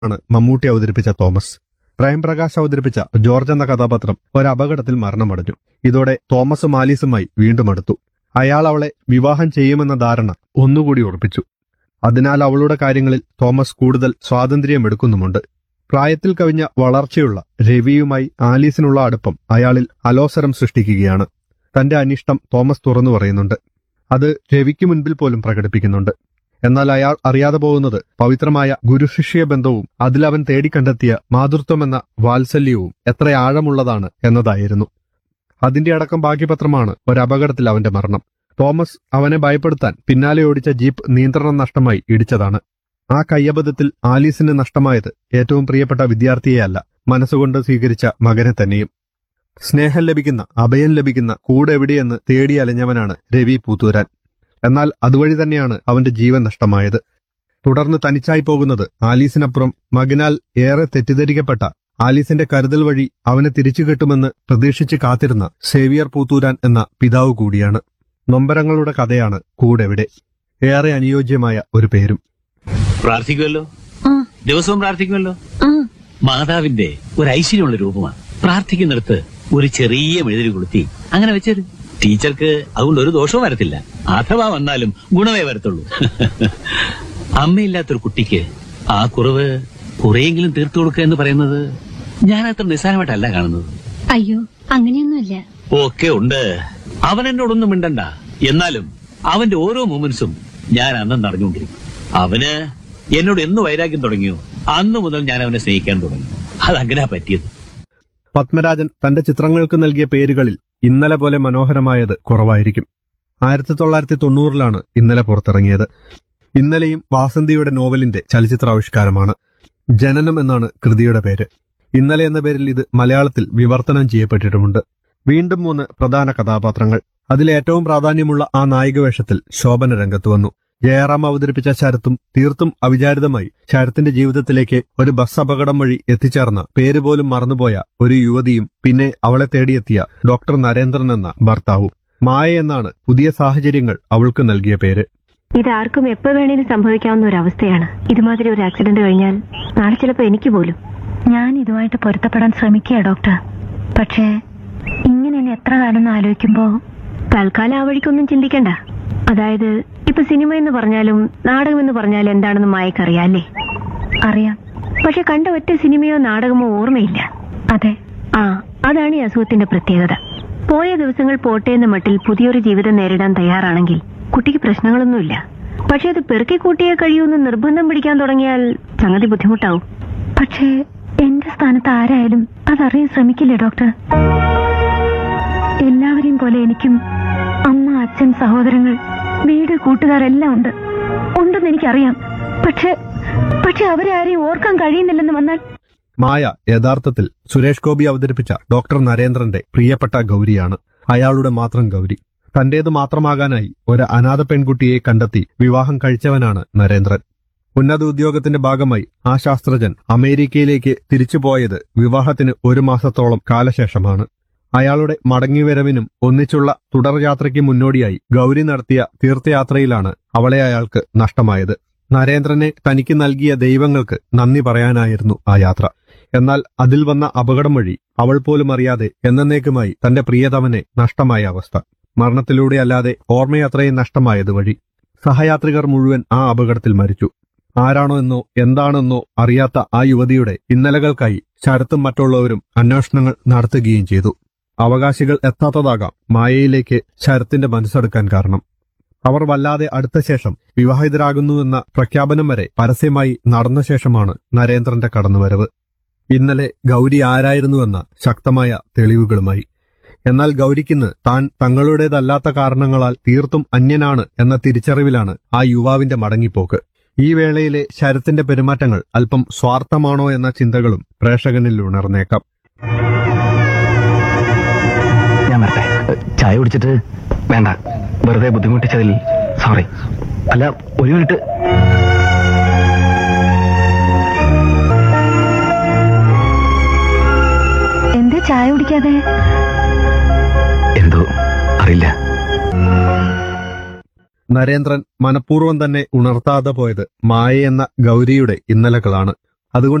ആണ് മമ്മൂട്ടി അവതരിപ്പിച്ച തോമസ് പ്രേംപ്രകാശ് അവതരിപ്പിച്ച ജോർജ് എന്ന കഥാപാത്രം ഒരു അപകടത്തിൽ മരണമടഞ്ഞു ഇതോടെ തോമസും ആലീസുമായി വീണ്ടും അടുത്തു അയാൾ അവളെ വിവാഹം ചെയ്യുമെന്ന ധാരണ ഒന്നുകൂടി ഉറപ്പിച്ചു അതിനാൽ അവളുടെ കാര്യങ്ങളിൽ തോമസ് കൂടുതൽ സ്വാതന്ത്ര്യമെടുക്കുന്നുമുണ്ട് പ്രായത്തിൽ കവിഞ്ഞ വളർച്ചയുള്ള രവിയുമായി ആലീസിനുള്ള അടുപ്പം അയാളിൽ അലോസരം സൃഷ്ടിക്കുകയാണ് തന്റെ അനിഷ്ടം തോമസ് തുറന്നു പറയുന്നുണ്ട് അത് രവിക്ക് മുൻപിൽ പോലും പ്രകടിപ്പിക്കുന്നുണ്ട് എന്നാൽ അയാൾ അറിയാതെ പോകുന്നത് പവിത്രമായ ഗുരുശിഷ്യ ബന്ധവും അതിലവൻ തേടിക്കണ്ടെത്തിയ മാതൃത്വമെന്ന വാത്സല്യവും എത്ര ആഴമുള്ളതാണ് എന്നതായിരുന്നു അതിന്റെ അടക്കം ബാക്കിപത്രമാണ് ഒരപകടത്തിൽ അവന്റെ മരണം തോമസ് അവനെ ഭയപ്പെടുത്താൻ പിന്നാലെ ഓടിച്ച ജീപ്പ് നിയന്ത്രണം നഷ്ടമായി ഇടിച്ചതാണ് ആ കയ്യബദ്ധത്തിൽ ആലീസിന് നഷ്ടമായത് ഏറ്റവും പ്രിയപ്പെട്ട വിദ്യാർത്ഥിയെയല്ല മനസ്സുകൊണ്ട് സ്വീകരിച്ച മകനെ തന്നെയും സ്നേഹം ലഭിക്കുന്ന അഭയം ലഭിക്കുന്ന കൂടെ എവിടെയെന്ന് തേടി അലഞ്ഞവനാണ് രവി പൂത്തൂരാൻ എന്നാൽ അതുവഴി തന്നെയാണ് അവന്റെ ജീവൻ നഷ്ടമായത് തുടർന്ന് തനിച്ചായി പോകുന്നത് ആലീസിനപ്പുറം മകനാൽ ഏറെ തെറ്റിദ്ധരിക്കപ്പെട്ട ആലീസിന്റെ കരുതൽ വഴി അവനെ തിരിച്ചു കിട്ടുമെന്ന് പ്രതീക്ഷിച്ച് കാത്തിരുന്ന സേവിയർ പൂത്തൂരാൻ എന്ന പിതാവ് കൂടിയാണ് നൊമ്പരങ്ങളുടെ കഥയാണ് കൂടെവിടെ ഏറെ അനുയോജ്യമായ ഒരു പേരും പ്രാർത്ഥിക്കുമല്ലോ ആ ദിവസവും പ്രാർത്ഥിക്കുമല്ലോ ആ മാതാവിന്റെ ഒരു ഐശ്വര്യമുള്ള രൂപമാണ് പ്രാർത്ഥിക്കുന്നിടത്ത് ഒരു ചെറിയ മെഴുതിരി കൊളുത്തി അങ്ങനെ വെച്ചത് ടീച്ചർക്ക് അതുകൊണ്ട് ഒരു ദോഷവും വരത്തില്ല അഥവാ വന്നാലും ഗുണമേ വരത്തുള്ളൂ അമ്മയില്ലാത്തൊരു കുട്ടിക്ക് ആ കുറവ് കുറെയെങ്കിലും തീർത്തു കൊടുക്കുക എന്ന് പറയുന്നത് ഞാൻ അത്ര നിസ്സാരമായിട്ടല്ല കാണുന്നത് അയ്യോ അങ്ങനെയൊന്നുമില്ല ഒക്കെ ഉണ്ട് അവൻ എന്നോടൊന്നും മിണ്ടണ്ട എന്നാലും അവന്റെ ഓരോ മൂമെന്റ്സും ഞാൻ അന്നും അറിഞ്ഞുകൊണ്ടിരിക്കും അവന് എന്നോട് എന്ന് വൈരാഗ്യം തുടങ്ങിയോ അന്ന് മുതൽ ഞാൻ അവനെ സ്നേഹിക്കാൻ തുടങ്ങി അതങ്ങനെയാ പറ്റിയത് പത്മരാജൻ തന്റെ ചിത്രങ്ങൾക്ക് നൽകിയ പേരുകളിൽ ഇന്നലെ പോലെ മനോഹരമായത് കുറവായിരിക്കും ആയിരത്തി തൊള്ളായിരത്തി തൊണ്ണൂറിലാണ് ഇന്നലെ പുറത്തിറങ്ങിയത് ഇന്നലെയും വാസന്തിയുടെ നോവലിന്റെ ചലച്ചിത്രാവിഷ്കാരമാണ് ജനനം എന്നാണ് കൃതിയുടെ പേര് ഇന്നലെ എന്ന പേരിൽ ഇത് മലയാളത്തിൽ വിവർത്തനം ചെയ്യപ്പെട്ടിട്ടുമുണ്ട് വീണ്ടും മൂന്ന് പ്രധാന കഥാപാത്രങ്ങൾ അതിലേറ്റവും പ്രാധാന്യമുള്ള ആ നായിക വേഷത്തിൽ ശോഭന രംഗത്ത് വന്നു ജയറാം അവതരിപ്പിച്ച ശരത്തും തീർത്തും അവിചാരിതമായി ശരത്തിന്റെ ജീവിതത്തിലേക്ക് ഒരു ബസ് അപകടം വഴി എത്തിച്ചേർന്ന പേരുപോലും മറന്നുപോയ ഒരു യുവതിയും പിന്നെ അവളെ തേടിയെത്തിയ ഡോക്ടർ നരേന്ദ്രൻ എന്ന ഭർത്താവും മായ എന്നാണ് പുതിയ സാഹചര്യങ്ങൾ അവൾക്ക് നൽകിയ പേര് ഇതാർക്കും എപ്പോ വേണേലും സംഭവിക്കാവുന്ന ഒരു അവസ്ഥയാണ് ഇതുമാതിരി ഒരു ആക്സിഡന്റ് കഴിഞ്ഞാൽ നാളെ ചിലപ്പോ എനിക്ക് പോലും ഞാൻ ഇതുമായിട്ട് പൊരുത്തപ്പെടാൻ ശ്രമിക്കുക ഡോക്ടർ പക്ഷേ ഇങ്ങനെ ഇനി എത്ര കാലം എന്ന് ആലോചിക്കുമ്പോ തൽക്കാലം ആ വഴിക്കൊന്നും ചിന്തിക്കണ്ട അതായത് ഇപ്പൊ സിനിമ എന്ന് പറഞ്ഞാലും നാടകം എന്ന് പറഞ്ഞാലും എന്താണെന്ന് മായക്കറിയാം അല്ലേ അറിയാം പക്ഷെ കണ്ട ഒറ്റ സിനിമയോ നാടകമോ ഓർമ്മയില്ല അതെ ആ അതാണ് ഈ അസുഖത്തിന്റെ പ്രത്യേകത പോയ ദിവസങ്ങൾ പോട്ടെ എന്ന മട്ടിൽ പുതിയൊരു ജീവിതം നേരിടാൻ തയ്യാറാണെങ്കിൽ കുട്ടിക്ക് പ്രശ്നങ്ങളൊന്നുമില്ല പക്ഷെ അത് പെറുക്കി കൂട്ടിയേ കഴിയൂന്ന് നിർബന്ധം പിടിക്കാൻ തുടങ്ങിയാൽ സംഗതി ബുദ്ധിമുട്ടാവും പക്ഷേ എന്റെ സ്ഥാനത്ത് ആരായാലും അതറിയാൻ ശ്രമിക്കില്ലേ ഡോക്ടർ എല്ലാവരെയും പോലെ എനിക്കും അമ്മ അച്ഛൻ സഹോദരങ്ങൾ വീട് കൂട്ടുകാരെല്ലാം ഉണ്ട് ഉണ്ടെന്ന് എനിക്കറിയാം പക്ഷെ പക്ഷെ അവരെ ആരെയും ഓർക്കാൻ കഴിയുന്നില്ലെന്ന് വന്നാൽ മായ യഥാർത്ഥത്തിൽ സുരേഷ് ഗോപി അവതരിപ്പിച്ച ഡോക്ടർ നരേന്ദ്രന്റെ പ്രിയപ്പെട്ട ഗൗരിയാണ് അയാളുടെ മാത്രം ഗൗരി തന്റേത് മാത്രമാകാനായി ഒരു അനാഥ പെൺകുട്ടിയെ കണ്ടെത്തി വിവാഹം കഴിച്ചവനാണ് നരേന്ദ്രൻ ഉന്നത ഉദ്യോഗത്തിന്റെ ഭാഗമായി ആ ശാസ്ത്രജ്ഞൻ അമേരിക്കയിലേക്ക് തിരിച്ചുപോയത് വിവാഹത്തിന് ഒരു മാസത്തോളം കാലശേഷമാണ് അയാളുടെ മടങ്ങിവരവിനും ഒന്നിച്ചുള്ള തുടർയാത്രയ്ക്ക് മുന്നോടിയായി ഗൗരി നടത്തിയ തീർത്ഥയാത്രയിലാണ് അവളെ അയാൾക്ക് നഷ്ടമായത് നരേന്ദ്രനെ തനിക്ക് നൽകിയ ദൈവങ്ങൾക്ക് നന്ദി പറയാനായിരുന്നു ആ യാത്ര എന്നാൽ അതിൽ വന്ന അപകടം വഴി അവൾ പോലും അറിയാതെ എന്നേക്കുമായി തന്റെ പ്രിയതമനെ നഷ്ടമായ അവസ്ഥ മരണത്തിലൂടെ അല്ലാതെ ഓർമ്മയത്രയും നഷ്ടമായത് വഴി സഹയാത്രികർ മുഴുവൻ ആ അപകടത്തിൽ മരിച്ചു ആരാണോ എന്നോ എന്താണെന്നോ അറിയാത്ത ആ യുവതിയുടെ ഇന്നലകൾക്കായി ശരത്തും മറ്റുള്ളവരും അന്വേഷണങ്ങൾ നടത്തുകയും ചെയ്തു അവകാശികൾ എത്താത്തതാകാം മായയിലേക്ക് ശരത്തിന്റെ മനസ്സെടുക്കാൻ കാരണം അവർ വല്ലാതെ അടുത്ത ശേഷം വിവാഹിതരാകുന്നുവെന്ന പ്രഖ്യാപനം വരെ പരസ്യമായി നടന്ന ശേഷമാണ് നരേന്ദ്രന്റെ കടന്നുവരവ് ഇന്നലെ ഗൗരി ആരായിരുന്നുവെന്ന ശക്തമായ തെളിവുകളുമായി എന്നാൽ ഗൗരിക്കിന്ന് താൻ തങ്ങളുടേതല്ലാത്ത കാരണങ്ങളാൽ തീർത്തും അന്യനാണ് എന്ന തിരിച്ചറിവിലാണ് ആ യുവാവിന്റെ മടങ്ങിപ്പോക്ക് ഈ വേളയിലെ ശരത്തിന്റെ പെരുമാറ്റങ്ങൾ അല്പം സ്വാർത്ഥമാണോ എന്ന ചിന്തകളും പ്രേക്ഷകനിൽ ഉണർന്നേക്കാം ഞാൻ വരട്ടെ ചായ കുടിച്ചിട്ട് വേണ്ട വെറുതെ ബുദ്ധിമുട്ടിച്ചതിൽ സോറി അല്ല ഒരു മിനിറ്റ് എന്തേ ചായ കുടിക്കാതെ എന്തോ അറിയില്ല നരേന്ദ്രൻ മനഃപൂർവ്വം തന്നെ ഉണർത്താതെ പോയത് മായ എന്ന ഗൗരിയുടെ ഇന്നലകളാണ് അതുകൊണ്ട്